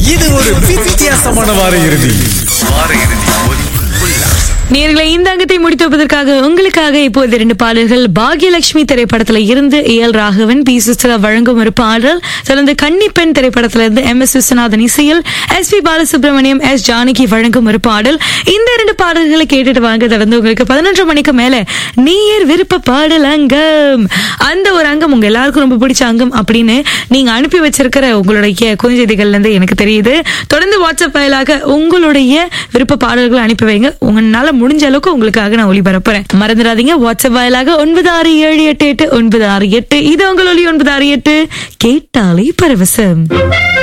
இது ஒரு வித்தியாசமான வார இறுதி நேர்களை இந்த அங்கத்தை முடித்து வைப்பதற்காக உங்களுக்காக இப்போது இரண்டு பாடல்கள் பாக்யலட்சுமி திரைப்படத்துல இருந்து ஏ எல் ராகவன் பி சுஸ்தரா வழங்கும் ஒரு பாடல் தொடர்ந்து கன்னிப்பெண் திரைப்படத்துல இருந்து எம் எஸ் விஸ்வநாதன் இசையில் S P Balasubrahmanyam S Janaki வழங்கும் ஒரு பாடல் இந்த இரண்டு பாடல்களை கேட்டுட்டு வாங்க தொடர்ந்து உங்களுக்கு பதினொன்று மணிக்கு மேல நீர் விருப்ப பாடல் அங்கம் அந்த ஒரு அங்கம் உங்க எல்லாருக்கும் ரொம்ப பிடிச்ச அங்கம் அப்படின்னு நீங்க அனுப்பி வச்சிருக்கிற உங்களுடைய குறுஞ்செய்திகள்ல இருந்து எனக்கு தெரியுது தொடர்ந்து வாட்ஸ்அப் வாயிலாக உங்களுடைய விருப்ப பாடல்களை அனுப்பி வைங்க உங்களால முடிஞ்ச அளவுக்கு உங்களுக்காக நான் ஒளிபரப்புறேன் மறந்துடாதீங்க வாட்ஸ்அப் வாயிலாக ஒன்பது ஆறு ஏழு எட்டு எட்டு ஒன்பது ஆறு எட்டு இது உங்கள் ஒலி ஒன்பது ஆறு எட்டு கேட்டாலே பரவசம்